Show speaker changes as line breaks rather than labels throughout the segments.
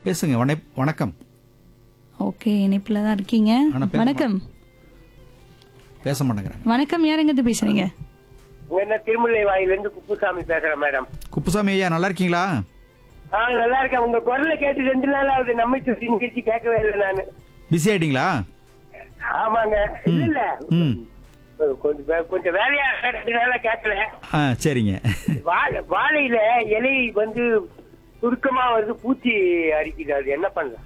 பேசுங்க வண- வணக்கம்
ஓகே இணைப்புல தான் இருக்கீங்க
ஆனா பேச
வணக்கம்
பேச மாட்டேங்கிறாங்க
வணக்கம் யார் எங்கிருந்து பேசுறீங்க
என்ன திருமுல்லை வாயிலிருந்து குப்புசாமி பேசுறேன் மேடம்
குப்புசாமி ஐயா நல்லா இருக்கீங்களா
ஆ நல்லா இருக்கேன் உங்க குரலை கேட்டு ரெண்டு நாள் ஆகுது நம்ம சுத்தி நிகழ்ச்சி கேட்கவே இல்லை நானு
பிஸி ஆயிட்டீங்களா
ஆமாங்க இல்ல இல்ல
ம்
கொஞ்சம் வே- கொஞ்சம் வேலையா ரெண்டு நாளா கேட்கல
ஆ சரிங்க
வாழை வாழையில இலை வந்து சுருக்கமா வந்து பூச்சி அரிக்குது அது என்ன பண்ணலாம்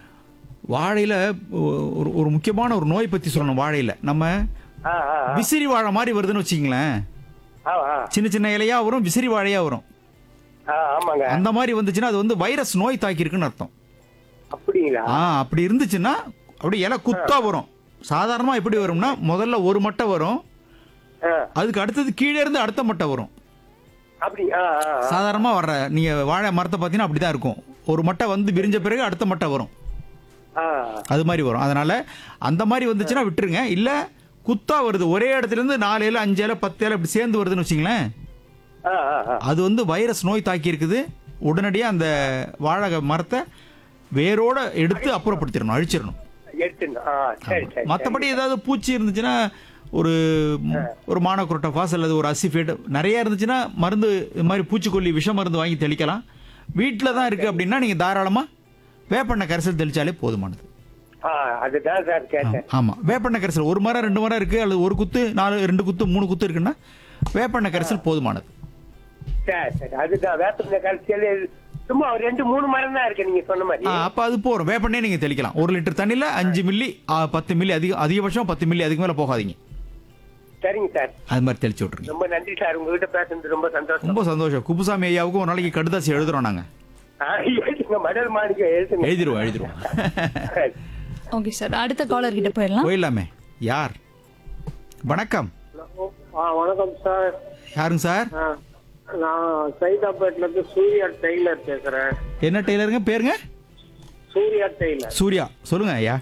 வாழையில ஒரு ஒரு முக்கியமான ஒரு நோய் பத்தி சொல்லணும் வாழையில நம்ம
ஆ, ஆ, ஆ.
விசிறி வாழை மாதிரி வருதுன்னு வச்சுங்களேன்
ஆ, ஆ.
சின்ன சின்ன இலையா வரும் விசிறி வாழையா வரும்
ஆ, ஆமாங்க
அந்த மாதிரி வந்துச்சுன்னா அது வந்து வைரஸ் நோய் தாக்கி இருக்குன்னு அர்த்தம்
அப்படிங்களா
ஆ அப்படி இருந்துச்சுன்னா அப்படி இலை குத்தா வரும் சாதாரணமா எப்படி வரும்னா முதல்ல ஒரு மட்டை வரும்
ஆ,
அதுக்கு அடுத்தது கீழே இருந்து அடுத்த மட்டை வரும்
அப்படி ஆ, ஆ, ஆ.
சாதாரணமா வர்ற நீங்க வாழை மரத்தை பார்த்தீங்கன்னா அப்படிதான் இருக்கும் ஒரு மட்டை வந்து விரிஞ்ச பிறகு அடுத்த மட்டை வரும்
ஆ,
அது மாதிரி வரும் அதனால அந்த மாதிரி வந்துச்சுன்னா விட்டுருங்க இல்ல குத்தா வருது ஒரே இடத்துல இருந்து நாலு ஏழு அஞ்சு ஏழு பத்து ஏழு இப்படி சேர்ந்து வருதுன்னு வச்சுங்களேன்
ஆ, ஆ, ஆ.
அது வந்து வைரஸ் நோய் தாக்கி இருக்குது உடனடியாக அந்த வாழை மரத்தை வேரோட எடுத்து அப்புறப்படுத்திடணும் அழிச்சிடணும்
எடுத்துடணும். ஆ, சரி சரி
மற்றபடி ஏதாவது பூச்சி இருந்துச்சுன்னா ஒரு ஒரு மானோக்ரோட்டோஃபாஸ் அல்லது ஒரு அசிஃபேட் நிறைய இருந்துச்சுன்னா மருந்து இது மாதிரி பூச்சிக்கொல்லி விஷ மருந்து வாங்கி தெளிக்கலாம் வீட்டில் தான் இருக்கு அப்படின்னா நீங்கள் தாராளமாக வேப்பெண்ணெய் கரைசல் தெளிச்சாலே போதுமானது
ஆ, அதுதான் சார் கேட்டேன்
ஆமாம் வேப்பெண்ணெய் கரைசல் ஒரு மரம் ரெண்டு மரம் இருக்கு அல்லது ஒரு குத்து நாலு ரெண்டு குத்து மூணு குத்து இருக்குன்னா வேப்பெண்ணெய் கரைசல் போதுமானது
சரி சரி அதுதான் வேப்பந்த கடைசியில சும்மா ஒரு ரெண்டு மூணு மரம் தான் இருக்கு நீங்க சொன்ன மாதிரி
ஆ, அப்ப அது போறோம் வேப்பெண்ணே நீங்க தெளிக்கலாம் ஒரு லிட்டர் தண்ணியில அஞ்சு மில்லி ஆ, பத்து மில்லி அதிக அதிகபட்சம் பத்து மில்லி அதுக்கு மேல போகாதீங்க
சரிங்க சார்
அது மாதிரி தெளிச்சு விட்டுருங்க
ரொம்ப நன்றி சார் உங்ககிட்ட பேசுனது ரொம்ப சந்தோஷம்
ரொம்ப சந்தோஷம் குப்புசாமி ஐயாவுக்கும் ஒரு நாளைக்கு கடுதாசி எழுதுறோம் நாங்க
ஆ, எழுதுங்க மடல் மாணிக்க எழுதுங்க
எழுதிருவோம் எழுதிருவோம்
சரி.
ஓகே சார் அடுத்த காலர் கிட்ட போயிடலாம்
போயிடலாமே யார் வணக்கம்
ஆ வணக்கம் சார்
யாருங்க சார்
ஆ, நான் சைதாப்பேட்ல இருந்து சூர்யா டெய்லர் பேசுறேன்
என்ன டெய்லருங்க பேருங்க
சூர்யா டெய்லர்
சூர்யா சொல்லுங்க ஐயா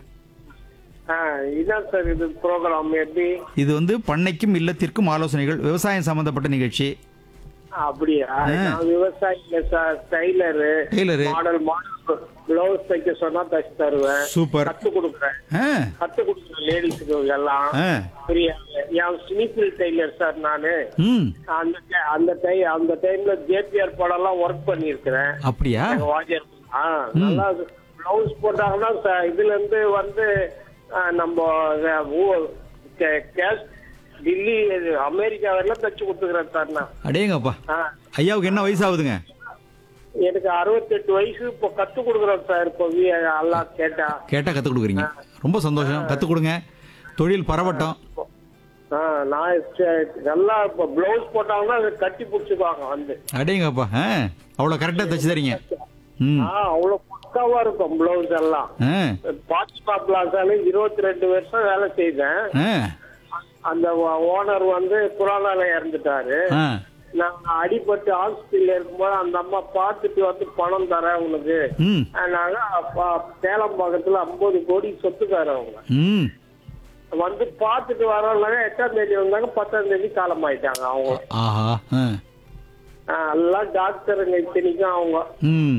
ஆ, இதான் சார் இது ப்ரோக்ராம் எப்படி
இது வந்து பண்ணைக்கும் இல்லத்திற்கும் ஆலோசனைகள் விவசாயம் சம்பந்தப்பட்ட நிகழ்ச்சி
அப்படியா நான் விவசாயி இல்ல sir tailor
tailor
model model blouse தைக்க சொன்னா தச்சு தருவேன்
சூப்பர்
கத்து கொடுக்குறேன்
ஆ
கத்து கொடுக்குறேன் லேடிஸுக்கு எல்லாம்
ஆ
புரியா என் ஸ்னிப்பிள் டெய்லர் சார் நானு
ம்
அந்த ti- அந்த டை அந்த டைம்ல ஜேபிஆர் படம்லாம் ஒர்க் பண்ணியிருக்கிறேன்
அப்படியா
எங்க வாத்தியார் ஆ நல்லா பிளவுஸ் போட்டாங்கன்னா ச- இதுல இருந்து வந்து ஆ, நம்ம அஹ், ஊ- கே- கேஷ் டில்லி இது, அமெரிக்கா வரையிலும் தச்சு கொடுத்துக்கிறேன் சார் நான்
அடேங்கப்பா
ஆ,
ஐயாவுக்கு என்ன வயசாகுதுங்க
எனக்கு அறுபத்தெட்டு வயசு இப்போ கத்து கொடுக்குறேன் சார் இப்போ வி- எல்லாம் கேட்டா
கேட்டா கத்து கொடுக்குறீங்க ரொம்ப சந்தோஷம் கத்து கொடுங்க தொழில் பரவட்டும்
ஆ, நான் ச- நல்லா இப்போ பிளவுஸ் போட்டாங்கன்னா அதை கட்டி பிடிச்சிக்குவாங்க வந்து
அடேங்கப்பா ஆ அவ்வளோ கரெக்டாக தச்சு தரீங்க ம்
ஆ அவ்வளவு பக்காவா இருக்கும் பிளவுஸ் எல்லாம்
ஆ
பாத்திமா பிளாசால இருபத்தி ரெண்டு வருஷம் வேலை செய்தேன்
ஆ
அந்த ஓனர் வந்து கொரோனால இறந்துட்டாரு
ஆ
நான் அடிபட்டு ஹாஸ்பிட்டல் இருக்கும்போது அந்த அம்மா பார்த்துட்டு வந்து பணம் தரேன் உங்களுக்கு
ம்
நாங்க அப்ப சேலம் பக்கத்துல ஐம்பது கோடி சொத்துக்காரு அவங்க
ம்
வந்து பார்த்துட்டு வரோம்னாங்க எட்டாம் தேதி வந்தாங்க பத்தாம் தேதி காலம் ஆயிட்டாங்க அவங்க
ஆஹா ஆ
ஆ, எல்லாம் டாக்டருங்க இத்தனைக்கும் அவங்க
ம்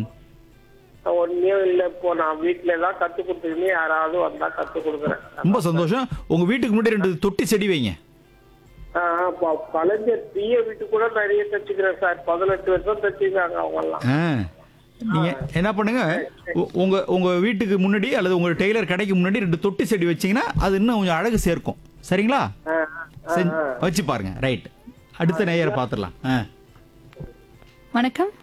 ஒன்னும் இல்ல இப்போ நான் வீட்டுல எல்லாம் கத்து கொடுத்துக்கின்னு யாராவது வந்தா கத்து கொடுக்குறேன்
ரொம்ப சந்தோஷம் உங்கள் வீட்டுக்கு முன்னாடி ரெண்டு தொட்டி செடி வைங்க
ஆ, ப- கலைஞர் தீய வீட்டு கூட நிறைய தச்சுக்கிறேன் சார் பதினெட்டு வருஷம் தச்சுக்கிறாங்க அவங்க எல்லாம்
ஆ நீங்கள் என்ன பண்ணுங்க உ- உங்க உங்க வீட்டுக்கு முன்னாடி அல்லது உங்க டெய்லர் கடைக்கு முன்னாடி ரெண்டு தொட்டி செடி வச்சீங்கன்னா அது இன்னும் கொஞ்சம் அழகு சேர்க்கும் சரிங்களா
ஆ,
செஞ்சு வச்சு பாருங்க ரைட் அடுத்த நேயரை பார்த்துடலாம் ஆ
வணக்கம்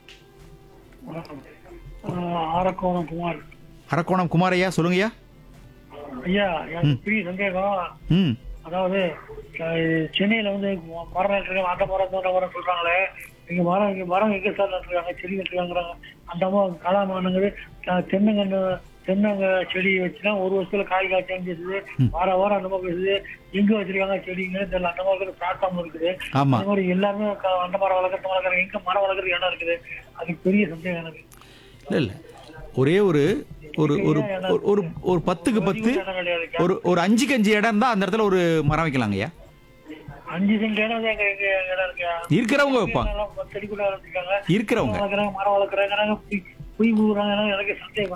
ஆரக்கோணம் குமார்
அரக்கோணம் குமாரையா சொல்லுங்கய்யா
ஐயா எனக்கு பெரிய சந்தேகம்
ம்
அதாவது அஹ், சென்னையில வந்து மரம் நட்டுருக்காங்க அந்த மரம் இந்த மரம் சொல்றாங்களே இங்க மரம் இங்க மரம் எங்க சார் நட்டுருக்காங்க செடி நட்டுருக்காங்கிறாங்க அந்த மரம் கலாமானுங்கிறது தென்னங்கன்று தென்னங்க செடி வச்சுனா ஒரு வருஷத்துல காய் காய்ச்சான்னு பேசுது வார வாரம் அந்த மாதிரி பேசுது எங்க வச்சிருக்காங்க செடிங்க தெரியல அந்த மாதிரி பிளாட்ஃபார்ம் இருக்குது
ஆமா
அந்த மாதிரி எல்லாருமே க- அந்த மரம் வளர்க்குறது வளர்க்குறாங்க எங்க மரம் வளர்க்குறது இடம் இருக்குது அதுக்கு பெரிய சந்தேகம் எனக்கு
இல்லை இல்லை ஒரே ஒரு ஒரு ஒரு ஒரு- ஒரு ஒரு பத்துக்கு பத்து
இடம் கிடையாது
ஒரு ஒரு அஞ்சுக்கு அஞ்சு இடம் இருந்தால் அந்த இடத்துல ஒரு மரம் வைக்கலாங்கய்யா
அஞ்சு சென்ட் இடம் தான் எங்க எங்க இடம் இருக்கு
இருக்கிறவங்க வைப்பாங்க
எல்லாம் செடி கூட வளர்த்துருக்காங்க
இருக்கிறவங்க
வளர்க்குறாங்க மரம் வளர்க்குறாங்க பொய் பொய் ஊறாங்க எனக்கு சந்தேகம்